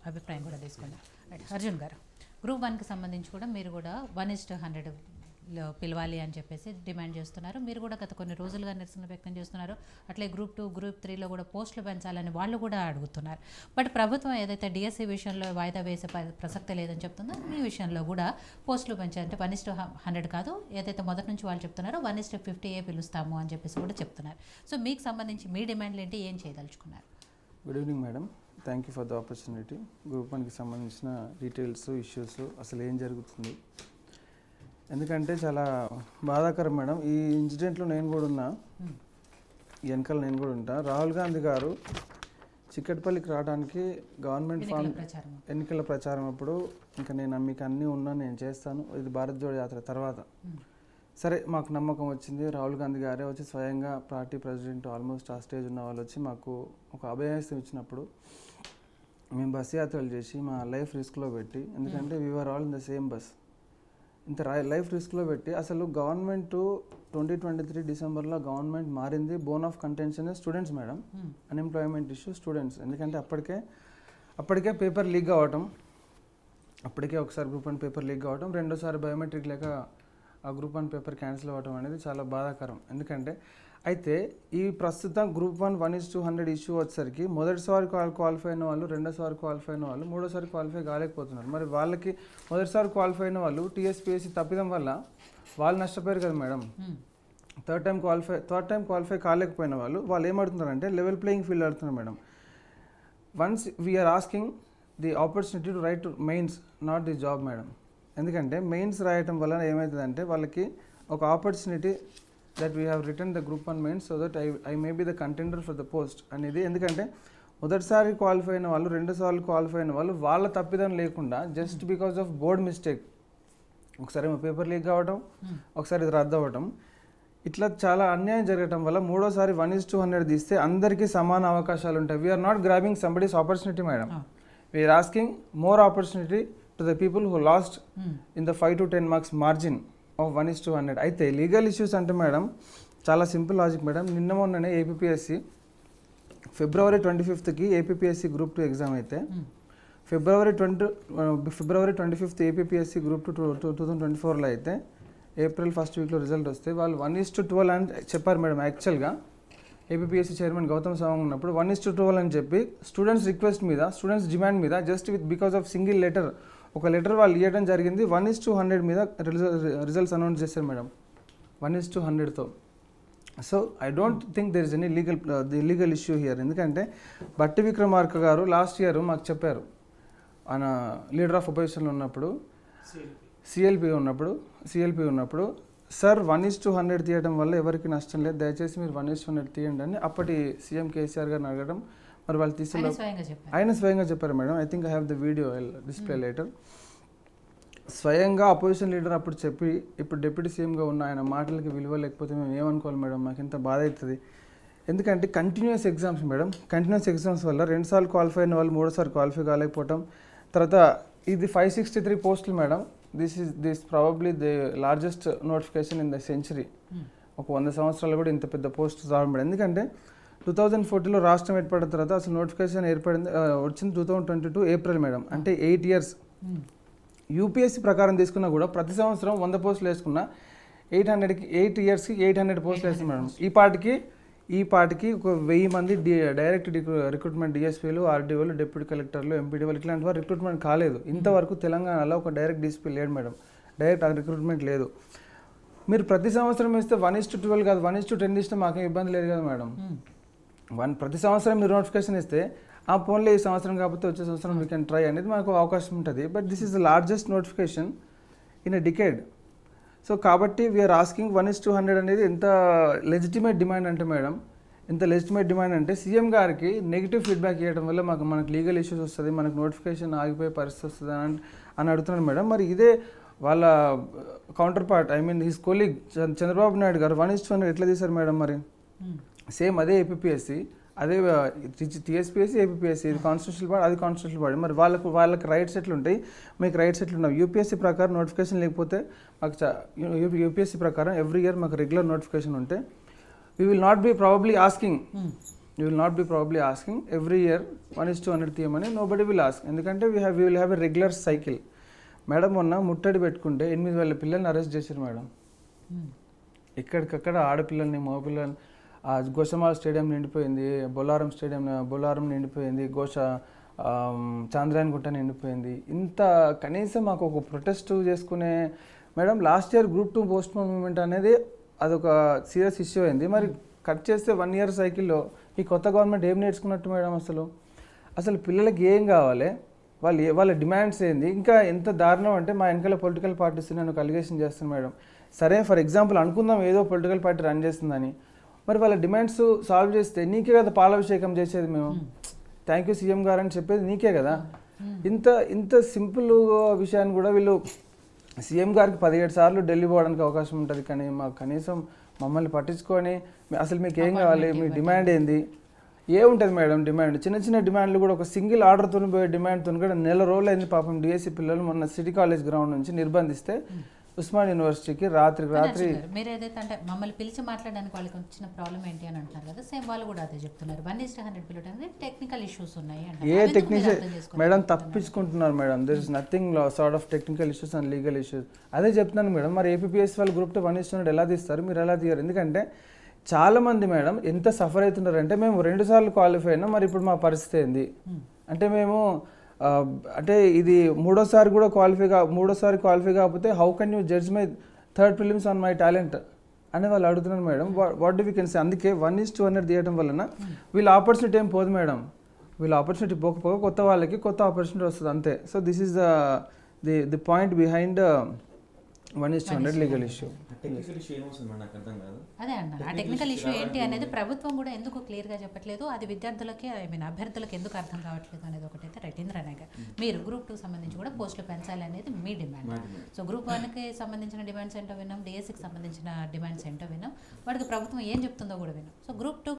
అభిప్రాయం కూడా తీసుకుందాం రైట్ అర్జున్ గారు గ్రూప్ వన్కి సంబంధించి కూడా మీరు కూడా వన్ ఇస్ట్ హండ్రెడ్ పిలవాలి అని చెప్పేసి డిమాండ్ చేస్తున్నారు మీరు కూడా గత కొన్ని రోజులుగా నిరసన వ్యక్తం చేస్తున్నారు అట్లే గ్రూప్ టూ గ్రూప్ త్రీలో కూడా పోస్టులు పెంచాలని వాళ్ళు కూడా అడుగుతున్నారు బట్ ప్రభుత్వం ఏదైతే డిఎస్సి విషయంలో వాయిదా వేసే ప- ప్రసక్తే లేదని చెప్తుందో మీ విషయంలో కూడా పోస్టులు పెంచాలంటే వన్ ఇస్ట్ హండ్రెడ్ కాదు ఏదైతే మొదటి నుంచి వాళ్ళు చెప్తున్నారో వన్ ఇస్ట్ ఫిఫ్టీ ఏ పిలుస్తాము అని చెప్పేసి కూడా చెప్తున్నారు సో మీకు సంబంధించి మీ డిమాండ్లు ఏంటి ఏం చేయదలుచుకున్నారు good evening madam thank you for the opportunity group వన్కి సంబంధించిన డీటెయిల్స్ ఇష్యూస్ అసలు ఏం జరుగుతుంది ఎందుకంటే చాలా బాధాకరం మేడం ఈ ఇన్సిడెంట్లో నేను కూడా ఉన్నా Hmm. వెనకాల నేను కూడా ఉంటా రాహుల్ గాంధీ గారు చిక్కటిపల్లికి రావడానికి గవర్నమెంట్ ఎన్నికల ఫామ్ ప్రచారం ఎన్నికల ప్రచారం అప్పుడు ఇంకా నేను మీకు అన్నీ ఉన్నా నేను చేస్తాను ఇది భారత్ జోడో యాత్ర తర్వాత Hmm. సరే మాకు నమ్మకం వచ్చింది రాహుల్ గాంధీ గారే వచ్చి స్వయంగా పార్టీ ప్రెసిడెంట్ ఆల్మోస్ట్ ఆ స్టేజ్ ఉన్న వాళ్ళు వచ్చి మాకు ఒక అభయాస్తం ఇచ్చినప్పుడు మేము బస్ యాత్రలు చేసి మా లైఫ్ రిస్క్లో పెట్టి ఎందుకంటే we're all in the same bus ఇంత లైఫ్ రిస్క్లో పెట్టి అసలు గవర్నమెంట్ ట్వంటీ ట్వంటీ త్రీ డిసెంబర్లో గవర్నమెంట్ మారింది bone of contention students madam Hmm. Unemployment issue students ఎందుకంటే అప్పటికే అప్పటికే పేపర్ లీక్ అవ్వటం అప్పటికే ఒకసారి గ్రూప్ వన్ పేపర్ లీక్ అవ్వటం రెండోసారి బయోమెట్రిక్ లేక ఆ గ్రూప్ వన్ పేపర్ క్యాన్సిల్ అవ్వటం అనేది చాలా బాధాకరం ఎందుకంటే అయితే ఈ ప్రస్తుతం group one one is two hundred issue వచ్చేసరికి మొదటిసారి క్వాల్ క్వాలిఫై అయిన వాళ్ళు రెండోసారి క్వాలిఫై అయిన వాళ్ళు మూడోసారి క్వాలిఫై కాలేకపోతున్నారు మరి వాళ్ళకి మొదటిసారి క్వాలిఫై అయిన వాళ్ళు టీఎస్పీఎస్సీ తప్పిదం వల్ల వాళ్ళు నష్టపోయారు కదా madam Hmm. Third time qualify third time qualify కాలేకపోయిన వాళ్ళు వాళ్ళు ఏమడుతున్నారంటే లెవెల్ ప్లేయింగ్ ఫీల్డ్ ఆడుతున్నారు madam once we're asking the opportunity to write to mains not the job madam ఎందుకంటే మెయిన్స్ రాయటం వలన ఏమవుతుందంటే వాళ్ళకి ఒక opportunity that we have written the group one mains so that I I may be the contender for the post అనేది ఎందుకంటే మొదటిసారి qualify అయిన వాళ్ళు రెండుసార్లు క్వాలిఫై అయిన వాళ్ళు వాళ్ళ తప్పిదం లేకుండా just because of board mistake ఒకసారి ఏమో పేపర్ లీక్ కావడం Hmm. ఒకసారి ఇది రద్దు అవ్వటం ఇట్లా చాలా అన్యాయం జరగటం వల్ల మూడోసారి వన్ ఇస్ టూ హండ్రెడ్ తీస్తే అందరికీ సమాన అవకాశాలు ఉంటాయి we're not grabbing somebody's opportunity madam Ah. We're asking more opportunity to the people who lost Hmm. In the five to ten marks margin of one is two hundred అయితే legal issues అంటే madam చాలా simple logic madam నిన్న మొన్ననే APSC February twenty ఫిఫ్త్కి APSC group two exam అయితే Hmm. February twenty February twenty fifth APSC group two two two thousand twenty ఫోర్లో అయితే April first వీక్లో రిజల్ట్ వస్తే వాళ్ళు వన్ ఇస్ టు ట్వెల్వ్ అని చెప్పారు మేడం యాక్చువల్గా ఏపీఎస్సి చైర్మన్ గౌతమ్ సవాంగ్ ఉన్నప్పుడు వన్ ఇస్ టు ట్వెల్వ్ అని చెప్పి స్టూడెంట్స్ రిక్వెస్ట్ మీద స్టూడెంట్స్ డిమాండ్ మీద just with because of single letter ఒక లెటర్ వాళ్ళు ఇవ్వడం జరిగింది వన్ ఇస్ టూ హండ్రెడ్ మీద రిజల్ట్స్ అనౌన్స్ చేశారు మేడం వన్ ఇస్ టూ హండ్రెడ్తో so I don't think there is any legal the legal issue here ఎందుకంటే బట్టి విక్రమార్క గారు లాస్ట్ ఇయర్ మాకు చెప్పారు ఆయన లీడర్ ఆఫ్ అపోజిషన్లో ఉన్నప్పుడు సిఎల్పి ఉన్నప్పుడు సిఎల్పి ఉన్నప్పుడు sir one is two hundred తీయడం వల్ల ఎవరికి నష్టం లేదు దయచేసి మీరు వన్ ఇస్ టూ హండ్రెడ్ తీయండి అని అప్పటి సీఎం కేసీఆర్ గారిని అడగడం మరి వాళ్ళు ఆయన తీసుకెళ్ళ స్వయంగా చెప్పారు ఆయన స్వయంగా చెప్పారు madam I think I have the video display later స్వయంగా అపోజిషన్ లీడర్ అప్పుడు చెప్పి ఇప్పుడు డిప్యూటీ సీఎంగా ఉన్న ఆయన మాటలకి విలువ లేకపోతే మేము ఏమనుకోవాలి మేడం మాకు ఎంత బాధ అవుతుంది ఎందుకంటే continuous exams madam continuous exams వల్ల రెండుసార్లు క్వాలిఫై అయిన వాళ్ళు మూడోసారి క్వాలిఫై కాలేకపోవటం తర్వాత ఇది ఫైవ్ సిక్స్టీ త్రీ పోస్టులు madam this is this probably the largest notification in the century Hmm. ఒక వంద సంవత్సరాలు కూడా ఇంత పెద్ద పోస్ట్ రావడం మేడం ఎందుకంటే టూ థౌజండ్ ఫోర్టీన్లో రాష్ట్రం ఏర్పడిన తర్వాత అసలు నోటిఫికేషన్ ఏర్పడింది ఆ, వచ్చింది two thousand twenty two April madam అంటే ఎయిట్ ఇయర్స్ Hmm. యూపీఎస్సీ ప్రకారం తీసుకున్నా కూడా ప్రతి సంవత్సరం వంద పోస్టులు వేసుకున్నా ఎయిట్ హండ్రెడ్కి ఎయిట్ ఇయర్స్కి ఎయిట్ హండ్రెడ్ పోస్టులు వేస్తుంది మేడం ఈ పాటికి ఈ పాటికి ఒక వెయ్యి మంది డి డైరెక్ట్ రిక్రూట్మెంట్ డిఎస్పీలు ఆర్డీఓలు డిప్యూటీ కలెక్టర్లు ఎంపీడీఓలు ఇట్లాంటి వారు రిక్రూట్మెంట్ కాలేదు ఇంతవరకు తెలంగాణలో ఒక డైరెక్ట్ డిఎస్పీ లేడు మేడం డైరెక్ట్ రిక్రూట్మెంట్ లేదు మీరు ప్రతి సంవత్సరం ఇస్తే వన్ ఇస్ టు ట్వెల్వ్ కాదు వన్ ఇస్ టు టెన్ ఇస్తే మాకేం ఇబ్బంది లేదు కదా మేడం Hmm. వన్ ప్రతి సంవత్సరం మీరు నోటిఫికేషన్ ఇస్తే ఆ ఫోన్లో ఈ సంవత్సరం కాకపోతే వచ్చే సంవత్సరం వీ కెన్ ట్రై అనేది మనకు అవకాశం ఉంటుంది but this is the largest notification in a decade so కాబట్టి we're asking one is two hundred అనేది ఎంత లెజిటిమేట్ డిమాండ్ అంటే మేడం ఎంత లెజిటిమేట్ డిమాండ్ అంటే సీఎం గారికి నెగిటివ్ ఫీడ్బ్యాక్ ఇవ్వడం వల్ల మాకు మనకు లీగల్ ఇష్యూస్ వస్తుంది మనకు నోటిఫికేషన్ ఆగిపోయే పరిస్థితి వస్తుంది అని అని అడుగుతున్నాడు మేడం మరి ఇదే వాళ్ళ counterpart I mean his colleague Chandrababu Naidu గారు వన్ ఇస్ టూ హండ్రెడ్ ఎట్లా తీశారు మేడం మరి Hmm. సేమ్ అదే ఏపీఎస్సి అదే టీఎస్పీఎస్సీ ఏపీఎస్సీ ఇది కాన్స్టిట్యూషన్ బాడీ అది కాన్స్టిట్యూషన్ బాడీ మరి వాళ్ళకు వాళ్ళకి రైట్స్ ఎట్లుంటాయి మీకు రైట్స్ ఎట్లున్నాయి యూపీఎస్సీ ప్రకారం నోటిఫికేషన్ లేకపోతే మాకు యూపీఎస్సీ ప్రకారం ఎవ్రీ ఇయర్ మాకు రెగ్యులర్ నోటిఫికేషన్ ఉంటే we will not be probably asking Hmm. You will not be probably asking every year one is two hundred తీయమని నో బడీ విల్ ఆస్క్ ఎందుకంటే we have we will have a regular cycle madam మొన్న ముట్టడి పెట్టుకుంటే ఎనిమిది వేల పిల్లల్ని arrest చేశారు madam మ్మ్. ఎక్కడికక్కడ ఆడపిల్లల్ని మగపిల్లల్ని ఆ గోషమాల స్టేడియం నిండిపోయింది బొల్లారం స్టేడియం బొల్లారం నిండిపోయింది గోష చాంద్రాయన్ గుట్ట నిండిపోయింది ఇంత కనీసం మాకు ఒక ప్రొటెస్ట్ చేసుకునే madam last year group two post movement అనేది అదొక సీరియస్ ఇష్యూ అయింది మరి కట్ చేస్తే వన్ ఇయర్ సైకిల్లో ఈ కొత్త గవర్నమెంట్ ఏం నేర్చుకున్నట్టు మేడం అసలు అసలు పిల్లలకి ఏం కావాలి వాళ్ళు ఏ- వాళ్ళ డిమాండ్స్ ఏంది ఇంకా ఎంత దారుణం అంటే మా వెనకాల పొలిటికల్ పార్టీస్ నేను అలిగేషన్ చేస్తాను మేడం సరే ఫర్ ఎగ్జాంపుల్ అనుకుందాం ఏదో పొలిటికల్ పార్టీ రన్ చేస్తుందని మరి వాళ్ళ డిమాండ్స్ సాల్వ్ చేస్తే నీకే కదా పాలాభిషేకం చేసేది మేము థ్యాంక్ యూ సీఎం గారు అని చెప్పేది నీకే కదా ఇంత ఇంత సింపుల్ విషయాన్ని కూడా వీళ్ళు సీఎం గారికి పదిహేడు సార్లు ఢిల్లీ పోవడానికి అవకాశం ఉంటుంది కానీ మాకు కనీసం మమ్మల్ని పట్టించుకొని మీ- అసలు మీకు ఏం కావాలి మీ డిమాండ్ ఏంది ఏముంటుంది మేడం డిమాండ్ చిన్న చిన్న డిమాండ్లు కూడా ఒక సింగిల్ ఆర్డర్తో పోయే డిమాండ్తో కూడా నెల రోజులు అయింది పాపం డిఎస్సి పిల్లలు మొన్న సిటీ కాలేజ్ గ్రౌండ్ నుంచి నిర్బంధిస్తే ఉస్మాన్ యూనివర్సిటీకి రాత్రికి రాత్రి అర్జున్ గారు, మీరు ఏదైతే అంటే మమ్మల్ని పిలిచి మాట్లాడడానికి వాళ్ళకి వచ్చిన ప్రాబ్లం ఏంటి అని అంటున్నారు కదా సేమ్ వాళ్ళు కూడా అదే చెప్తున్నారు వన్ ఇస్ హండ్రెడ్ పిల్లలు అనేది టెక్నికల్ ఇష్యూస్ ఉన్నాయి అంటారు. ఏ అవి ఎందుకు మీరు టెక్నిషియన్ అర్థం చేసుకోలేదు? మేడం తప్పించుకుంటున్నారు madam there is nothing sort of technical issues and legal issues అదే చెప్తున్నాను మేడం మరి ఏపీఎస్ వాళ్ళు గ్రూప్ టూ వన్ ఇస్తున్నట్టు ఎలా తీస్తారు మీరు ఎలా తీయరు ఎందుకంటే చాలా మంది మేడం ఎంత సఫర్ అవుతున్నారంటే మేము రెండు సార్లు క్వాలిఫై అయినా మరి ఇప్పుడు మా పరిస్థితి ఏంది అంటే మేము ఆ, అంటే ఇది మూడోసారి కూడా క్వాలిఫై కా మూడోసారి క్వాలిఫై కాకపోతే how can you judge my third films on my talent అని వాళ్ళు అడుగుతున్నారు madam what do we can say అందుకే వన్ ఇస్ టూ హండ్రెడ్ తీయడం వలన వీళ్ళ ఆపర్చునిటీ ఏం పోదు మేడం వీళ్ళ ఆపర్చునిటీ పోకపోగా కొత్త వాళ్ళకి కొత్త ఆపర్చునిటీ వస్తుంది అంతే so this is the the the point behind one is two hundred legal issue technical issue ఏమొస్తుంది మేడం నాకు అర్థం కాదు అదే అన్న ఆ టెక్నికల్ ఇష్యూ ఏంటి అనేది ప్రభుత్వం కూడా ఎందుకు క్లియర్గా చెప్పట్లేదు అది విద్యార్థులకి ఐ మీన్ అభ్యర్థులకు ఎందుకు అర్థం కావట్లేదు అనేది ఒకటైతే రైటేంద్ర నాయక్ మీరు గ్రూప్ టూ సంబంధించి కూడా పోస్టులు పెంచాలి అనేది మీ డిమాండ్ మా demand. సో గ్రూప్ వన్కి సంబంధించిన డిమాండ్స్ ఏంటో విన్నాం డిఎస్సికి సంబంధించిన డిమాండ్స్ ఏంటో విన్నాం వాటికి ప్రభుత్వం ఏం చెప్తుందో కూడా విన్నాం సో గ్రూప్ టూ